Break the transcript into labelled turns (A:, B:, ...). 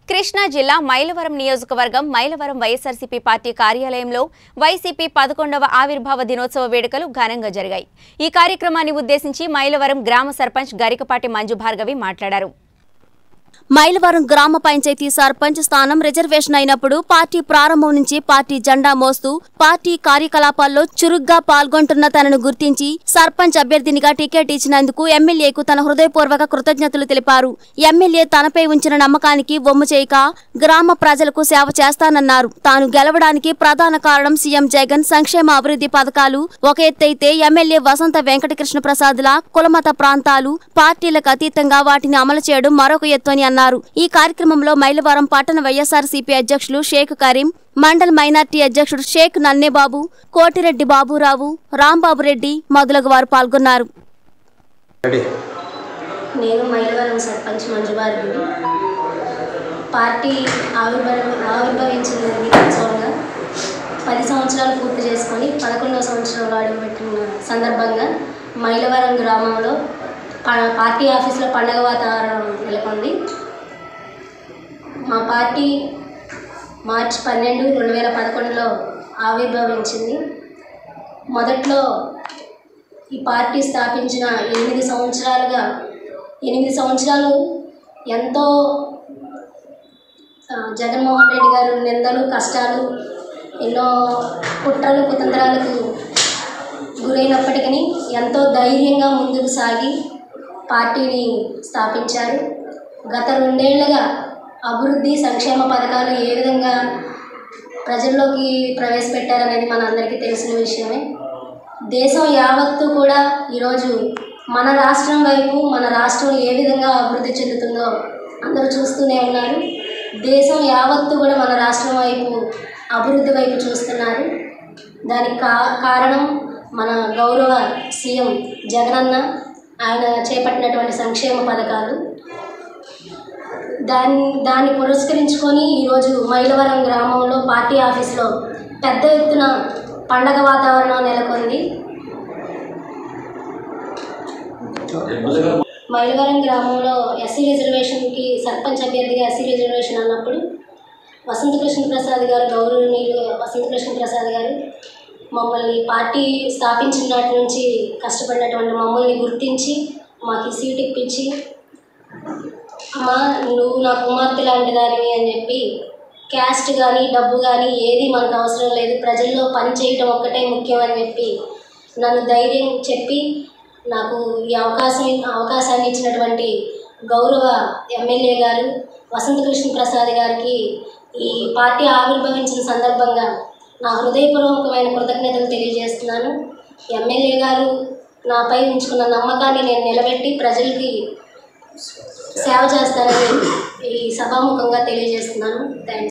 A: కృష్ణా జిల్లా మైలవరం నియోజకవర్గం Mylavaram YSRCP party కార్యాలయంలో వైసీపీ పదకొండవ ఆవిర్భావ దినోత్సవ వేడుకలు ఘనంగా జరిగాయి ఈ కార్యక్రమాన్ని ఉద్దేశించి మైలవరం గ్రామ సర్పంచ్ గరికపాటి మంజు భార్గవి మాట్లాడారు
B: మైలవరం గ్రామ పంచాయతీ సర్పంచ్ స్థానం రిజర్వేషన్ అయినప్పుడు పార్టీ ప్రారంభం నుంచి పార్టీ జెండా మోస్తూ పార్టీ కార్యకలాపాల్లో చురుగ్గా పాల్గొంటున్న తనను గుర్తించి సర్పంచ్ అభ్యర్థినిగా టికెట్ ఇచ్చినందుకు ఎమ్మెల్యేకు తన హృదయపూర్వక కృతజ్ఞతలు తెలిపారు ఎమ్మెల్యే తనపై ఉంచిన నమ్మకానికి వమ్ము చేయక గ్రామ ప్రజలకు సేవ చేస్తానన్నారు తాను గెలవడానికి ప్రధాన కారణం సీఎం జగన్ సంక్షేమ అభివృద్ధి పథకాలు ఒక ఎత్తైతే ఎమ్మెల్యే వసంత వెంకటకృష్ణ ప్రసాద్ల కులమత ప్రాంతాలు పార్టీలకు అతీతంగా వాటిని అమలు చేయడం మరొక ఎత్తు అని అన్నారు ఈ కార్యక్రమంలో మైలవరం పట్టణ వైఎస్ఆర్సీపీ అధ్యక్షులు షేక్ కరీం మండల్ మైనార్టీ అధ్యక్షుడు షేక్ నన్నేబాబు కోటిరెడ్డి బాబురావు రాంబాబు రెడ్డి మొదలగు వారు పాల్గొన్నారు
C: రెడీ
D: నేను మైలవరం సర్పంచ్ మంజుబార్గి పార్టీ ఆవిర్భవ ఆవిర్భవించిన దినోత్సవంగా పది సంవత్సరాలు పూర్తి చేసుకొని పదకొండవ సంవత్సరంలో అడుగుపెట్టిన సందర్భంగా మైలవరం గ్రామంలో ప- పార్టీ ఆఫీసులో పండగ వాతావరణం నెలకొంది మా పార్టీ మార్చి పన్నెండు రెండు వేల పదకొండులో ఆవిర్భవించింది మొదట్లో ఈ పార్టీ స్థాపించిన ఎనిమిది సంవత్సరాలుగా ఎనిమిది సంవత్సరాలు ఎంతో ఆ, జగన్మోహన్ రెడ్డి గారు నిందలు కష్టాలు ఎన్నో కుట్రలు కుతంత్రాలకు గురైనప్పటికీ ఎంతో ధైర్యంగా ముందుకు సాగి పార్టీని స్థాపించారు గత రెండేళ్లుగా అభివృద్ధి సంక్షేమ పథకాలు ఏ విధంగా ప్రజల్లోకి ప్రవేశపెట్టారనేది మనందరికీ తెలిసిన విషయమే దేశం యావత్తు కూడా ఈరోజు మన రాష్ట్రం వైపు మన రాష్ట్రం ఏ విధంగా అభివృద్ధి చెందుతుందో అందరూ చూస్తూనే ఉన్నారు దేశం యావత్తు కూడా మన రాష్ట్రం వైపు అభివృద్ధి వైపు చూస్తున్నారు దానికి కా కారణం మన గౌరవ సీఎం జగనన్న ఆయన చేపట్టినటువంటి సంక్షేమ పథకాలు దాన్ని దాన్ని పురస్కరించుకొని ఈరోజు మైలవరం గ్రామంలో పార్టీ ఆఫీస్లో పెద్ద ఎత్తున పండగ వాతావరణం నెలకొంది మైలవరం గ్రామంలో ఎస్సీ రిజర్వేషన్కి సర్పంచ్ అభ్యర్థిగా ఎస్సీ రిజర్వేషన్ అన్నప్పుడు వసంత కృష్ణ ప్రసాద్ గారు గౌరవనీయులు వసంత కృష్ణ ప్రసాద్ గారు మమ్మల్ని పార్టీ స్థాపించిన నాటి నుంచి కష్టపడినటువంటి మమ్మల్ని గుర్తించి మాకు ఈ సీట్ ఇప్పించి అమ్మా నువ్వు నా కుమార్తె లాంటి దానివి అని చెప్పి క్యాస్ట్ కానీ డబ్బు కానీ ఏది మనకు అవసరం లేదు ప్రజల్లో పని చేయడం ఒక్కటే ముఖ్యం అని చెప్పి నన్ను ధైర్యం చెప్పి నాకు ఈ అవకాశం అవకాశాన్ని ఇచ్చినటువంటి గౌరవ ఎమ్మెల్యే గారు వసంత కృష్ణ ప్రసాద్ గారికి ఈ పార్టీ ఆవిర్భవించిన సందర్భంగా నా హృదయపూర్వకమైన కృతజ్ఞతలు తెలియజేస్తున్నాను ఎమ్మెల్యే గారు నాపై ఉంచుకున్న నమ్మకాన్ని నేను నిలబెట్టి ప్రజలకి సేవ చేస్తారని ఈ సభాముఖంగా తెలియజేస్తున్నాను థ్యాంక్స్